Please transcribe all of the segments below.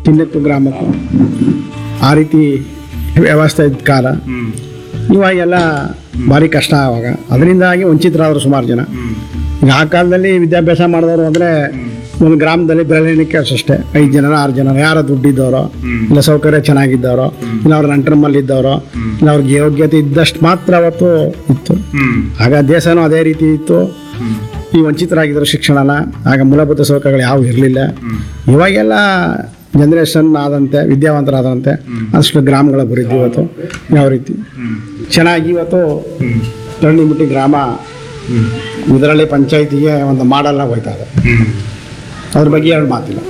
ತಿನ್ನಕ್ಕೂ ಗ್ರಾಮಕ್ಕೂ ಆ ರೀತಿ ವ್ಯವಸ್ಥೆ ಇದ್ದ ಕಾಲ ಹ್ಮ್ ಇವಾಗೆಲ್ಲ ಭಾರಿ ಕಷ್ಟ ಆವಾಗ ಅದರಿಂದಾಗಿ ವಂಚಿತರಾದರು ಸುಮಾರು ಜನ ಈಗ ಆ ಕಾಲದಲ್ಲಿ ವಿದ್ಯಾಭ್ಯಾಸ ಮಾಡಿದವರು ಅಂದರೆ ಒಂದು ಗ್ರಾಮದಲ್ಲಿ ಬೆರಳೆಣಿಕೆ ಅಷ್ಟೇ ಐದು ಜನ ಆರು ಜನ ಯಾರ ದುಡ್ಡಿದ್ದವರೋ ಇಲ್ಲ ಸೌಕರ್ಯ ಚೆನ್ನಾಗಿದ್ದವರೋ ಇಲ್ಲ ಅವ್ರ ನಂಟರಮಲ್ಲಿ ಇದ್ದವರೋ ಇಲ್ಲ ಅವ್ರಿಗೆ ಯೋಗ್ಯತೆ ಇದ್ದಷ್ಟು ಮಾತ್ರ ಅವತ್ತು ಇತ್ತು ಹ್ಮ್ ಆಗ ದೇಶನೂ ಅದೇ ರೀತಿ ಇತ್ತು ಈ ವಂಚಿತರಾಗಿದ್ದರು ಶಿಕ್ಷಣನ ಆಗ ಮೂಲಭೂತ ಸೌಕರ್ಯಗಳು ಯಾವು ಇರಲಿಲ್ಲ ಇವಾಗೆಲ್ಲ ಜನ್ರೇಷನ್ ಆದಂತೆ ವಿದ್ಯಾವಂತರಾದಂತೆ ಅಷ್ಟು ಗ್ರಾಮಗಳ ಅಭಿವೃದ್ಧಿ ಇವತ್ತು ಯಾವ ರೀತಿ ಚೆನ್ನಾಗಿ ಇವತ್ತು ಹ್ಮ್ ತಳ್ಳಿಮುಟ್ಟಿ ಗ್ರಾಮ ಹ್ಮ್ ಇದರಲ್ಲಿ ಪಂಚಾಯತಿಗೆ ಒಂದು ಮಾಡಲ್ಲ ಹೋಯ್ತಾ ಇದೆ ಹ್ಮ್ ಅದ್ರ ಬಗ್ಗೆ ಎರಡು ಮಾತಿಲ್ಲ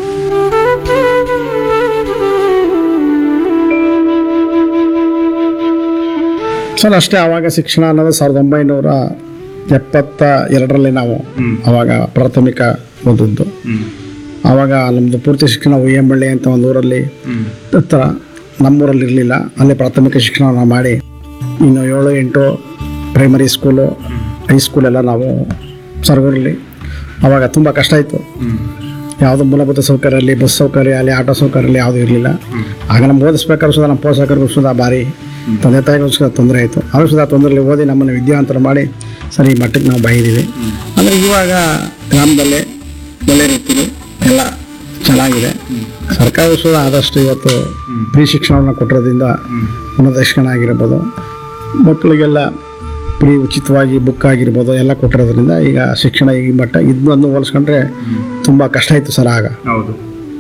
ಸರ್ ಅಷ್ಟೇ ಆವಾಗ ಶಿಕ್ಷಣ ಅನ್ನೋದು ಸಾವಿರದ ಒಂಬೈನೂರ ಎಪ್ಪತ್ತ ಎರಡರಲ್ಲಿ ನಾವು ಹ್ಮ್. ಅವಾಗ ಪ್ರಾಥಮಿಕ ಓದಿದ್ದು ಹ್ಮ್ ಆವಾಗ ನಮ್ಮದು ಪೂರ್ತಿ ಶಿಕ್ಷಣ ಉಯ್ಯಂಬಳ್ಳಿ ಅಂತ ಒಂದು ಊರಲ್ಲಿ ಹ್ಮ್ ಹತ್ರ ನಮ್ಮೂರಲ್ಲಿ ಇರಲಿಲ್ಲ ಅಲ್ಲೇ ಪ್ರಾಥಮಿಕ ಶಿಕ್ಷಣವನ್ನು ಮಾಡಿ ಇನ್ನು ಏಳು ಎಂಟು ಪ್ರೈಮರಿ ಸ್ಕೂಲು ಹೈಸ್ಕೂಲೆಲ್ಲ ನಾವು ಸರ್ಗೂರಲ್ಲಿ ಆವಾಗ ತುಂಬ ಕಷ್ಟ ಇತ್ತು ಹ್ಮ್ ಯಾವುದೋ ಮೂಲಭೂತ ಸೌಕರ್ಯ ಅಲ್ಲಿ ಬಸ್ ಸೌಕರ್ಯ ಅಲ್ಲಿ ಆಟೋ ಸೌಕರ್ಯ ಅಲ್ಲಿ ಯಾವುದೂ ಇರಲಿಲ್ಲ ಆಗ ನಮ್ಗೆ ಓದಿಸ್ಬೇಕಾದ್ರೂ ಸುಧಾ ನಮ್ಮ ಪೋಷಕರಿಗೂ ಸುಧಾ ಭಾರಿ ತಂದೆ ತಾಯಿಗೂ ಸುಧಾ ತೊಂದರೆ ಆಯಿತು ಅವರು ಸುಧಾ ತೊಂದರೆಯಲ್ಲಿ ಓದಿ ನಮ್ಮನ್ನು ವಿದ್ಯಾವಂತರ ಮಾಡಿ ಸರಿ ಈ ಮಟ್ಟಕ್ಕೆ ನಾವು ಬೈದೀವಿ ಅಂದರೆ ಇವಾಗ ಗ್ರಾಮದಲ್ಲಿ ಒಳ್ಳೆ ರೀತಿಲಿ ಎಲ್ಲ ಚೆನ್ನಾಗಿದೆ ಸರ್ಕಾರವು ಸುಧಾ ಆದಷ್ಟು ಇವತ್ತು ಫ್ರೀ ಶಿಕ್ಷಣವನ್ನು ಕೊಟ್ಟಿರೋದ್ರಿಂದ ಉನ್ನತ ಶಿಕ್ಷಣ ಆಗಿರ್ಬೋದು ಮಕ್ಕಳಿಗೆಲ್ಲ ಫ್ರೀ ಉಚಿತವಾಗಿ ಬುಕ್ ಆಗಿರ್ಬೋದು ಎಲ್ಲ ಕೊಟ್ಟಿರೋದ್ರಿಂದ ಈಗ ಶಿಕ್ಷಣ ಈ ಮಟ್ಟ ಇದನ್ನು ಹೋಲಿಸ್ಕೊಂಡ್ರೆ ತುಂಬ ಕಷ್ಟ ಇತ್ತು ಸರ್ ಆಗ ಹೌದು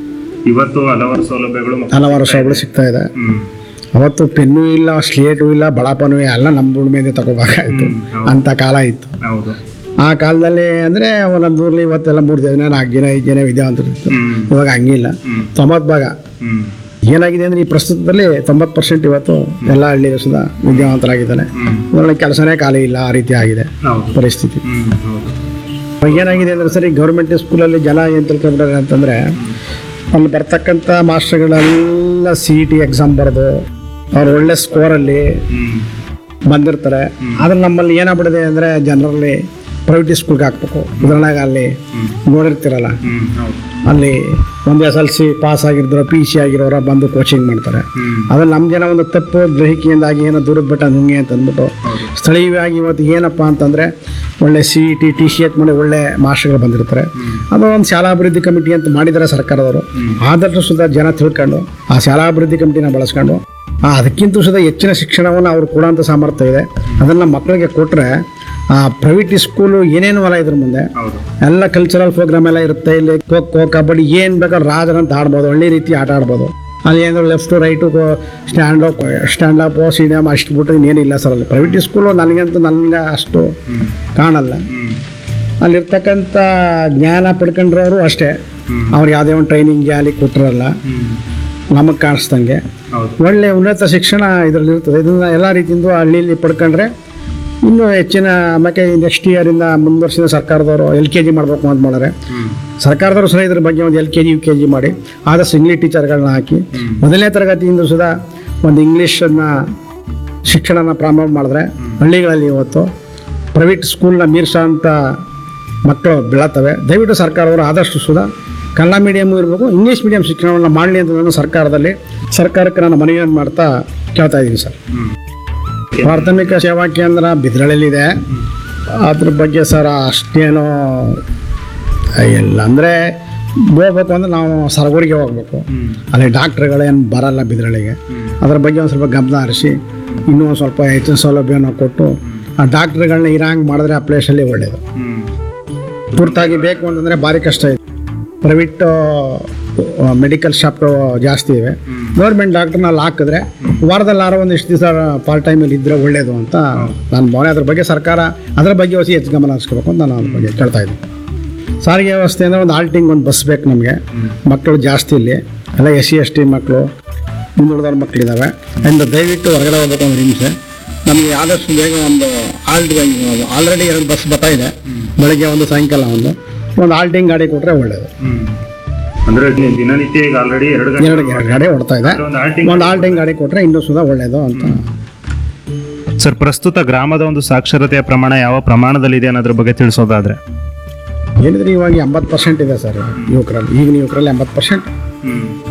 ಇವತ್ತು ಹಲವಾರು ಸೌಲಭ್ಯಗಳು ಮಕ್ಕಳು ಹಲವಾರು ಸೌಲಭ್ಯ ಸಿಗ್ತಾ ಇದೆ ಹ್ಮ್ ಅವತ್ತು ಪೆನ್ನು ಇಲ್ಲ ಸ್ಲೇಟು ಇಲ್ಲ ಬಳಪನೂ ಎಲ್ಲ ನಮ್ಮ ದುಡಿಮೆಯಿಂದ ತಗೋಬೇಕಾಯ್ತು ಹ್ಮ್, ಹೌದು. ಅಂತ ಕಾಲ ಇತ್ತು ಹೌದು ಆ ಕಾಲದಲ್ಲಿ ಅಂದರೆ ಒಂದೊಂದು ಊರಲ್ಲಿ ಇವತ್ತೆಲ್ಲ ಮೂರು ಜನ ನಾಲ್ಕು ಜನ ಐದು ಜನ ವಿದ್ಯಾವಂತರು ಇತ್ತು ಹ್ಮ್ ಇವಾಗ ಹಂಗಿಲ್ಲ ಹ್ಮ್ ತೊಂಬತ್ತು ಭಾಗ ಹ್ಮ್ ಏನಾಗಿದೆ ಅಂದರೆ ಈ ಪ್ರಸ್ತುತದಲ್ಲಿ ತೊಂಬತ್ತು ಪರ್ಸೆಂಟ್ ಇವತ್ತು ಎಲ್ಲ ಹಳ್ಳಿ ಸುಧಾ ವಿದ್ಯಾವಂತರಾಗಿದ್ದಾನೆ ಹ್ಮ್ ಅದರಲ್ಲಿ ಕೆಲಸನೇ ಖಾಲಿ ಇಲ್ಲ ಆ ರೀತಿ ಆಗಿದೆ ಹೌದು ಪರಿಸ್ಥಿತಿ ಹ್ಮ್ ಹೌದು ಇವಾಗ ಏನಾಗಿದೆ ಅಂದರೆ ಸರಿ ಗೌರ್ಮೆಂಟ್ ಸ್ಕೂಲಲ್ಲಿ ಜನ ಏನು ತಿಳ್ಕೊಂಡ್ರೆ ಅಂತಂದರೆ ಅಲ್ಲಿ ಬರ್ತಕ್ಕಂಥ ಮಾಸ್ಟರ್ಗಳೆಲ್ಲ ಸಿ ಇ ಟಿ ಎಕ್ಸಾಮ್ ಬರೆದು ಅವ್ರು ಒಳ್ಳೆ ಸ್ಕೋರಲ್ಲಿ ಹ್ಮ್ ಬಂದಿರ್ತಾರೆ ಆದ್ರೆ ನಮ್ಮಲ್ಲಿ ಏನಾಗ್ಬಿಟ್ಟಿದೆ ಅಂದರೆ ಜನರಲ್ಲಿ ಪ್ರೈವೇಟ್ ಸ್ಕೂಲ್ಗೆ ಹಾಕ್ಬೇಕು ಉದಾಹರಣೆಗೆ ಅಲ್ಲಿ ಹ್ಮ್ ನೋಡಿರ್ತೀರಲ್ಲ ಹ್ಮ್ ಹೌದು ಅಲ್ಲಿ ಒಂದು ಎಸ್ ಎಲ್ ಸಿ ಪಾಸ್ ಆಗಿರೋರು ಪಿ ಸಿ ಆಗಿರೋರ ಬಂದು ಕೋಚಿಂಗ್ ಮಾಡ್ತಾರೆ ಹ್ಮ್ ಅದ್ರಲ್ಲಿ ನಮ್ಮ ಜನ ಒಂದು ತಪ್ಪು ಗ್ರಹಿಕೆಯಿಂದಾಗಿ ಏನೋ ದೂರದ ಬೆಟ್ಟ ನುಂಗೆ ಅಂತ ಅಂದ್ಬಿಟ್ಟು ಹೌದು ಸ್ಥಳೀಯವಾಗಿ ಇವತ್ತು ಏನಪ್ಪ ಅಂತಂದರೆ ಒಳ್ಳೆ C E T T C H ಮಾಡಿ ಒಳ್ಳೆ ಮಾಸ್ಟರ್ಗಳು ಬಂದಿರ್ತಾರೆ ಅದು ಒಂದು ಶಾಲಾ ಅಭಿವೃದ್ಧಿ ಕಮಿಟಿ ಅಂತ ಮಾಡಿದ್ದಾರೆ ಸರ್ಕಾರದವರು ಆದಷ್ಟು ಸುಧಾ ಜನ ತಿಳ್ಕೊಂಡು ಆ ಶಾಲಾ ಅಭಿವೃದ್ಧಿ ಕಮಿಟಿನ ಬಳಸ್ಕೊಂಡು ಆ ಅದಕ್ಕಿಂತ ಸುಧಾ ಹೆಚ್ಚಿನ ಶಿಕ್ಷಣವನ್ನು ಅವ್ರು ಕೊಡೋಂಥ ಸಾಮರ್ಥ್ಯ ಇದೆ ಅದನ್ನು ಮಕ್ಕಳಿಗೆ ಕೊಟ್ಟರೆ ಆ ಪ್ರೈವೇಟ್ ಸ್ಕೂಲು ಏನೇನು ಅಲ್ಲ ಇದ್ರ ಮುಂದೆ ಹೌದು ಎಲ್ಲ ಕಲ್ಚರಲ್ ಪ್ರೋಗ್ರಾಮ್ ಎಲ್ಲ ಇರುತ್ತೆ ಇಲ್ಲಿ ಖೋ ಖೋ ಕಬಡ್ಡಿ ಏನು ಬೇಕಾದ್ರೆ ರಾಜರಂತ ಆಡ್ಬೋದು ಒಳ್ಳೆ ರೀತಿ ಆಟ ಆಡ್ಬೋದು ಅಲ್ಲಿ ಏನಾದ್ರು left right stand up stand up cinema ಅಷ್ಟು ಬಿಟ್ಟರೆ ಇನ್ನೇನಿಲ್ಲ ಸರ್ ಅಲ್ಲಿ ಪ್ರೈವೇಟ್ ಸ್ಕೂಲು ನನಗಂತೂ ನನಗೆ ಅಷ್ಟು ಹ್ಮ್ ಕಾಣಲ್ಲ ಹ್ಮ್ ಅಲ್ಲಿರ್ತಕ್ಕಂಥ ಜ್ಞಾನ ಪಡ್ಕೊಂಡ್ರವರು ಅಷ್ಟೇ ಹ್ಮ್ ಅವ್ರು ಯಾವುದೇ ಒಂದು ಟ್ರೈನಿಂಗ್ ಅಲ್ಲಿ ಕೊಟ್ಟಿರಲ್ಲ ಹ್ಮ್ ನಮಗೆ ಕಾಣಿಸ್ದಂಗೆ ಹೌದು ಒಳ್ಳೆ ಉನ್ನತ ಶಿಕ್ಷಣ ಇದರಲ್ಲಿ ಇರ್ತದೆ ಇದನ್ನ ಎಲ್ಲ ರೀತಿಯಿಂದ ಹಳ್ಳಿಲಿ ಪಡ್ಕೊಂಡ್ರೆ ಇನ್ನೂ ಹೆಚ್ಚಿನ ಆಮೇಲೆ ನೆಕ್ಸ್ಟ್ ಇಯರಿಂದ ಮುಂದುವರ್ಸಿದ ಸರ್ಕಾರದವರು ಎಲ್ ಕೆ ಜಿ ಮಾಡಬೇಕು ಅಂತ ಮಾಡಿದ್ರೆ ಹ್ಮ್ ಸರ್ಕಾರದವರು ಸಹ ಇದ್ರ ಬಗ್ಗೆ ಒಂದು L K G U K G ಮಾಡಿ ಆದಷ್ಟು ಇಂಗ್ಲೀಷ್ ಟೀಚರ್ಗಳನ್ನ ಹಾಕಿ ಮೊದಲನೇ ತರಗತಿಯಿಂದ ಸುಧಾ ಒಂದು ಇಂಗ್ಲೀಷನ್ನು ಶಿಕ್ಷಣನ ಪ್ರಾರಂಭ ಮಾಡಿದ್ರೆ ಹಳ್ಳಿಗಳಲ್ಲಿ ಇವತ್ತು ಪ್ರೈವೇಟ್ ಸ್ಕೂಲ್ನ ಮೀರ್ಸೋ ಅಂತ ಮಕ್ಕಳು ಬೆಳತವೆ ದಯವಿಟ್ಟು ಸರ್ಕಾರದವರು ಆದಷ್ಟು ಸುಧಾ ಕನ್ನಡ ಮೀಡಿಯಮ್ ಇರಬೇಕು ಇಂಗ್ಲೀಷ್ ಮೀಡಿಯಂ ಶಿಕ್ಷಣವನ್ನು ಮಾಡಲಿ ಅಂತ ನಾನು ಸರ್ಕಾರದಲ್ಲಿ ಸರ್ಕಾರಕ್ಕೆ ನಾನು ಮನವಿಯನ್ನು ಮಾಡ್ತಾ ಕೇಳ್ತಾ ಇದ್ದೀನಿ ಸರ್ ಹ್ಮ್ ಪ್ರಾಥಮಿಕ ಸೇವಾ ಕೇಂದ್ರ ಬಿದ್ರಳ್ಳಿಲಿದೆ ಅದ್ರ ಬಗ್ಗೆ ಸರ್ ಅಷ್ಟೇನು ಇಲ್ಲ ಅಂದರೆ ಹೋಗ್ಬೇಕು ಅಂದ್ರೆ ನಾವು ಸರಗೂರಿಗೆ ಹೋಗ್ಬೇಕು ಹ್ಮ್ ಅಲ್ಲಿ ಡಾಕ್ಟ್ರುಗಳೇನು ಬರಲ್ಲ ಬಿದ್ರಳಿಗೆ ಹ್ಮ್ ಅದ್ರ ಬಗ್ಗೆ ಒಂದು ಸ್ವಲ್ಪ ಗಮನ ಹರಿಸಿ ಇನ್ನೂ ಒಂದು ಸ್ವಲ್ಪ ಹೆಚ್ಚಿನ ಸೌಲಭ್ಯನ ಕೊಟ್ಟು ಆ ಡಾಕ್ಟ್ರುಗಳನ್ನ ಇರಂಗೆ ಮಾಡಿದ್ರೆ ಆ ಪ್ಲೇಸಲ್ಲಿ ಒಳ್ಳೆಯದು ಹ್ಮ್ ತುರ್ತಾಗಿ ಬೇಕು ಅಂತಂದರೆ ಭಾರಿ ಕಷ್ಟ ಇದೆ ಪ್ರೈವೇಟ್ ಮೆಡಿಕಲ್ ಶಾಪ್ ಜಾಸ್ತಿ ಇವೆ ಗೌರ್ಮೆಂಟ್ ಡಾಕ್ಟರ್ನ ಅಲ್ಲಿ ಹಾಕಿದ್ರೆ ವಾರದಲ್ಲಿ ಆರೋ ಒಂದಿಷ್ಟು ದಿವಸ ಪಾರ್ಟ್ ಟೈಮಲ್ಲಿ ಇದ್ದರೆ ಒಳ್ಳೆಯದು ಅಂತ ನನ್ನ ಭಾವನೆ ಅದ್ರ ಬಗ್ಗೆ ಸರ್ಕಾರ ಅದರ ಬಗ್ಗೆ ಹೊಸ ಹೆಚ್ಚು ಗಮನ ಹರಿಸ್ಕೋಬೇಕು ಅಂತ ನಾನು ಅದ್ರ ಬಗ್ಗೆ ಕೇಳ್ತಾ ಇದ್ದೀನಿ ಸಾರಿಗೆ ವ್ಯವಸ್ಥೆ ಅಂದರೆ ಒಂದು ಆಲ್ಟಿಂಗ್ ಒಂದು ಬಸ್ ಬೇಕು ನಮಗೆ ಮಕ್ಕಳು ಜಾಸ್ತಿ ಇಲ್ಲಿ ಎಲ್ಲ ಎಸ್ ಸಿ ಎಸ್ ಟಿ ಮಕ್ಕಳು ಹಿಂದುಳಿದವ್ರ ಮಕ್ಕಳಿದ್ದಾವೆ ಇಂದ ದಯವಿಟ್ಟು ಹೊರಗಡೆ ಹೋಗ್ಬೇಕು ಒಂದು ಹಿಂಸೆ ನಮಗೆ ಆದಷ್ಟು ಬೇಗ ಒಂದು ಆಲ್ಟ್ ಆಲ್ರೆಡಿ ಎರಡು ಬಸ್ ಬರ್ತಾ ಇದೆ ಬೆಳಗ್ಗೆ ಒಂದು ಸಾಯಂಕಾಲ ಒಂದು ಒಂದು ಆಲ್ಟಿಂಗ್ ಗಾಡಿ ಕೊಟ್ಟರೆ ಒಳ್ಳೆಯದು ಹ್ಮ್ ಅಂದ್ರೆ ದಿ- ದಿನನಿತ್ಯ ಈಗ ಆಲ್ರೆಡಿ ಎರಡು ಗಂಟೆ ಎರಡು ಎರಡು ಗಾಡಿ ಓಡ್ತಾ ಇದೆ ಒಂದು ಆಲ್ಟಿಂಗ್ ಒಂದು ಆಲ್ಟಿಂಗ್ ಗಾಡಿ ಕೊಟ್ಟರೆ ಇನ್ನೂ ಸುಧಾ ಒಳ್ಳೆಯದು ಅಂತ ಸರ್ ಪ್ರಸ್ತುತ ಗ್ರಾಮದ ಒಂದು ಸಾಕ್ಷರತೆಯ ಪ್ರಮಾಣ ಯಾವ ಪ್ರಮಾಣದಲ್ಲಿದೆ ಅನ್ನೋದ್ರ ಬಗ್ಗೆ ತಿಳಿಸೋದಾದ್ರೆ ಏನಿದ್ರೆ ಇವಾಗ ಎಂಬತ್ತು ಪರ್ಸೆಂಟ್ ಇದೆ ಸರ್ ಯುವಕರಲ್ಲಿ ಈಗಿನ ಯುವಕರಲ್ಲಿ ಎಂಬತ್ತು ಪರ್ಸೆಂಟ್ ಹ್ಮ್